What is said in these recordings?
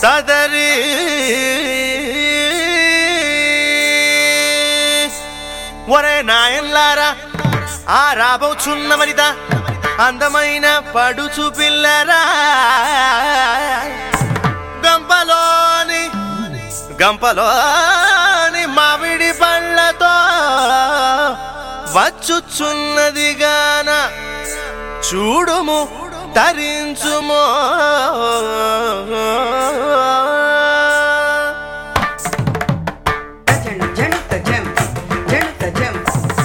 సదరి ఒరే నాయన్లారా ఆ రాబోచున్న వనిత అందమైన పడుచు పిల్లరా గంపలోని గంపలోని మామిడి పళ్ళతో వచ్చుచున్నది గాన చూడుము తరించుమో జం జంట జం జంట జం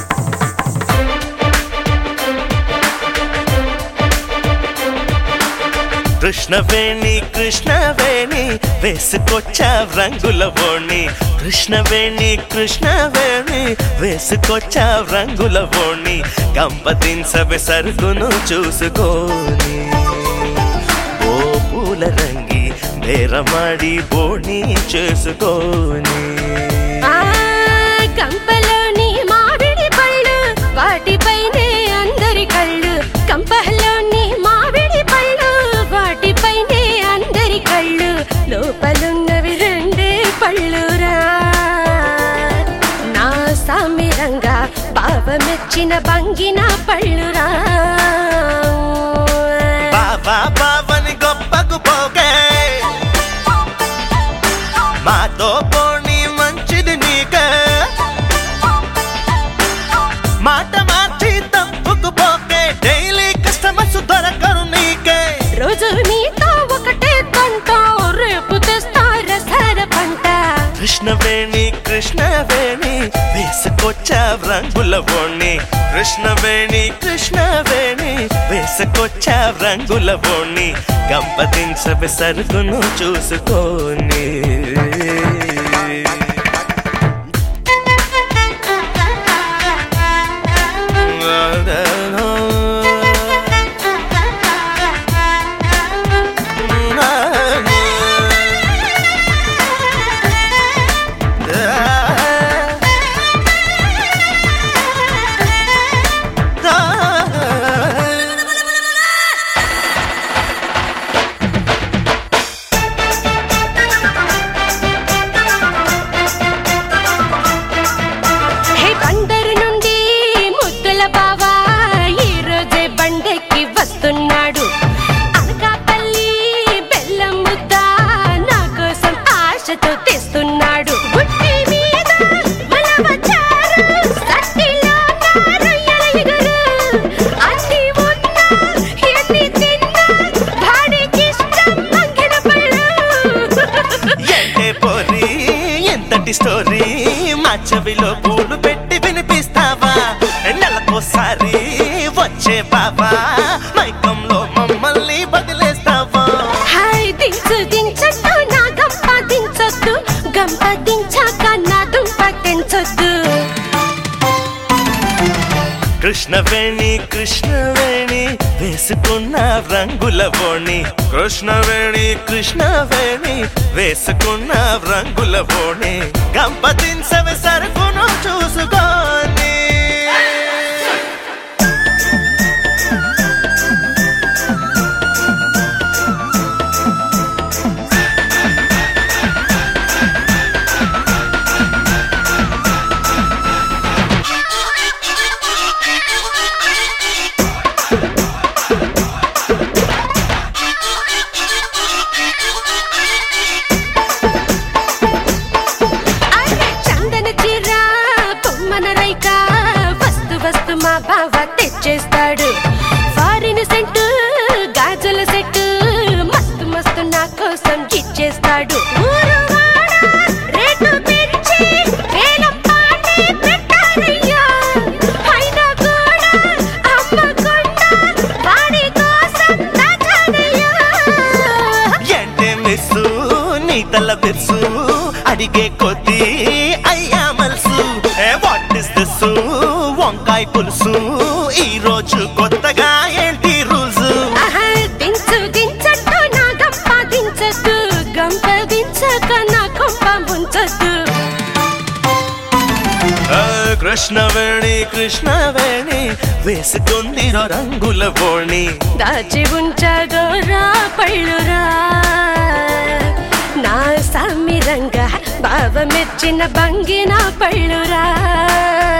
కృష్ణవేణి కృష్ణవేణి వేసుకొచ్చా రంగుల ఓణి కృష్ణవేణి కృష్ణవేణి వేసుకొచ్చా రంగుల ఓణి కంపతించవే సరుకును చూసుకోని ఓ పూల రంగి బేరమాడి బోణి చేసుకోని ఆ కంపలోని మామిడి పళ్ళు వాటిపైనే అందరి కళ్ళు కంపలోని మామిడి పళ్ళు వాటిపైనే అందరి కళ్ళు లోపలున్నవి రెండే పళ్ళురా నా సామిరంగా పాపమెచ్చిన బంగిన పళ్ళురా బాబా బావని గొప్పకు పోగే మాతో పోనీ మంచిది నీకే మాట మార్చి తప్పుకు పోకే డైలీ కస్టమర్స్ దొరకరు నీకే రోజు నీతో ఒకటే కొంట రేపు తెస్తా రసాల పంట కృష్ణవేణి కృష్ణవేణి వేసుకొచ్చా రంగుల ఓణి కృష్ణవేణి కృష్ణవేణి వేసుకొచ్చా రంగుల ఓణి గంపతించబి సరుకును చూసుకోని హే బందరు నుండి ముద్దుల బావా ఈ రోజే బండెక్కి వస్తున్నాడు అనకాపల్లి బెల్లం ముద్ద నా కోసం ఆశతో తెస్తున్నాడు బుట్టి మీద మలవచారు, సట్టిలో నా రొయ్యల ఇగురు. అన్ని ఉన్నా, ఎన్ని తిన్నా, వాడికిష్టం మంగిన పళ్ళు. ఎంటే పోరి ఎంతటి స్టోరీ మా చెవిలో పూలు పెట్టి వినిపిస్తావా నెలకోసారి వచ్చే బాబా మైకంలో మమ్మల్ని బదిలేస్తావా హాయ్ దించు దించొద్దు నా గంప దించొద్దు గంప దించాక నా దుంప తెంచొద్దు కృష్ణవేణి కృష్ణవేణి వేసుకున్న రంగుల బోణి కృష్ణవేణి కృష్ణవేణి వేసుకున్న రంగుల బోణి గంపతించవి సరుకును చూసుకోని అరే చందన చీర బొమ్మన రైక వస్తు వస్తు మా బావ తెచ్చేస్తాడు ఫారిన్ సెంటు గాజుల సెట్ మస్తు మస్తు నా కోసం ఇచ్చేస్తాడు ఊరు వాడ రేటు పెంచి వేలం పాటే పెట్టారయ్యా. అయినా కూడా అమ్మకుండా వాడి కోసం దాచానయ్యా. ఎంటే మిస్సు నీ తల బిర్సు అడిగే కొద్దీ అయ్యా మల్సు ఏ వాట్ ఇస్ దిస్ వంకాయ పులుసు ఈ రోజు కొత్తగా ఏంటి రూల్స్ ఆహా, దించు దించట్టు నా గంప దించద్దు గంప దించక నా కొంప ముంచద్దు కృష్ణవేణి కృష్ణవేణి వేసుకుంది రంగుల బోణి దాచి ఉంచదోరా పళ్ళురా బావ మెచ్చిన బంగిన పళ్ళురా